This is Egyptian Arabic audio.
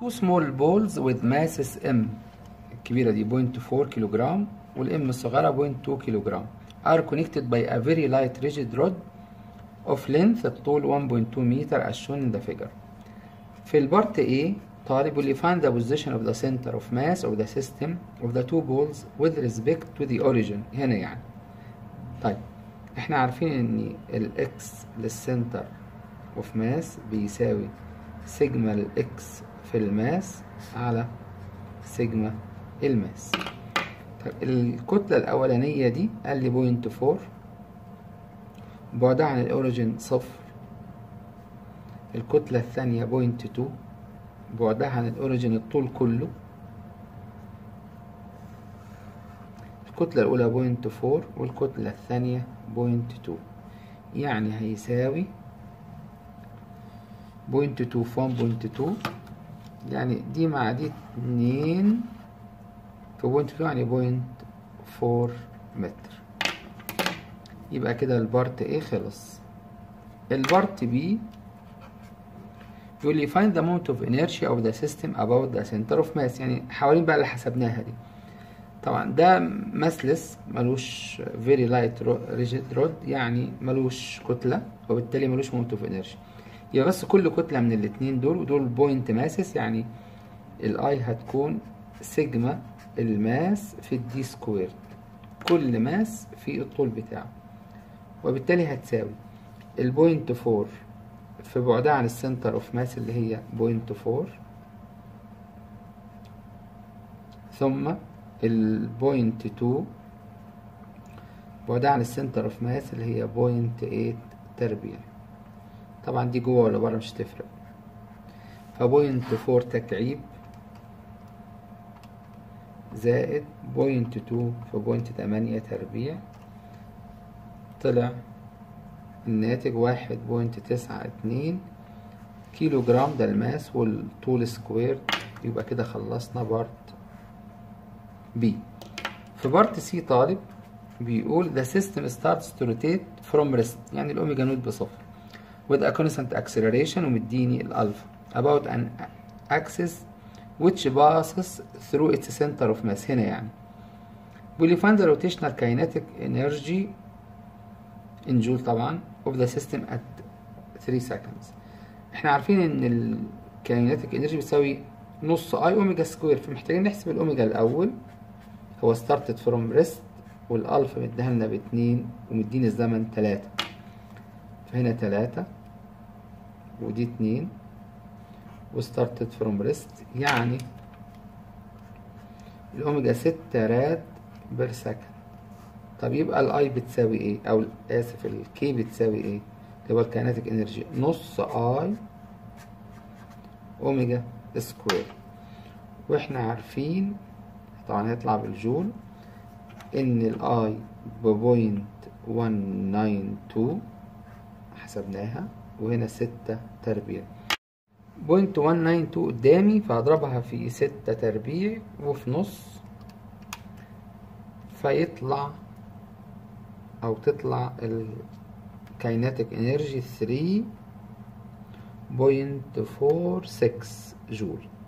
two small balls with masses m الكبيرة دي 0.4 كيلوغرام والام الصغيرة 0.2 كيلوغرام are connected by a very light rigid rod of length الطول 1.2 متر as shown in the figure في البارت A طالب will find the position of the center of mass of the system of the two balls with respect to the origin هنا يعني طيب احنا عارفين ان الاكس للسنتر اوف ماس بيساوي سيجما الاكس في الماس على سيجما الماس طيب الكتلة الأولانية دي قال لي بوينت فور بعدها عن الأوريجين صفر الكتلة الثانية بوينت تو بعدها عن الأوريجين الطول كله الكتلة الأولى بوينت فور والكتلة الثانية بوينت تو يعني هيساوي بوينت تو في ون بوينت تو يعني دي مع دي اتنين في بوينت تو يعني بوينت فور متر يبقى كده البارت ايه خلص البارت بي يقول لي find the moment of inertia of the system about the center of mass يعني حوالين بقى اللي حسبناها دي طبعا ده مسلس ملوش very light rigid rod يعني ملوش كتلة وبالتالي ملوش moment of inertia يبقى بس كل كتلة من الاتنين دول ودول بوينت ماسس يعني الاي هتكون سيجما الماس في الدي سكويرد كل ماس في الطول بتاعه وبالتالي هتساوي البوينت فور في بعدها عن السنتر اوف ماس اللي هي بوينت فور ثم البوينت تو بعدها عن السنتر اوف ماس اللي هي بوينت ايت تربيع طبعا دي جوه ولا بره مش تفرق فبوينت فور تكعيب زائد بوينت تو في بوينت تمانية تربيع طلع الناتج واحد بوينت تسعة اتنين كيلو جرام ده الماس والطول سكوير يبقى كده خلصنا بارت بي في بارت سي طالب بيقول the system starts to rotate from rest يعني الأوميجا نوت بصفر with a constant acceleration ومديني الألفا about an axis which passes through its center of mass هنا يعني بيقول find the rotational kinetic energy in جول طبعا of the system at 3 seconds احنا عارفين ان الكايناتيك انرجي بتساوي نص اي اوميجا سكوير فمحتاجين نحسب الاوميجا الاول هو started from rest والالفا مديها لنا باتنين ومديني الزمن تلاتة فهنا تلاتة ودي اتنين وستارتد فروم ريست يعني الاوميجا ستة راد بير سكند طب يبقى الاي بتساوي ايه او اسف الكي بتساوي ايه تبقى الكيناتيك انرجي نص اي اوميجا سكوير واحنا عارفين طبعا هيطلع بالجول ان الاي ببوينت 192 حسبناها وهنا ستة تربيع بوينت 192 قدامي فهضربها في ستة تربيع وفي نص فيطلع او تطلع الكايناتيك انرجي 3.46 جول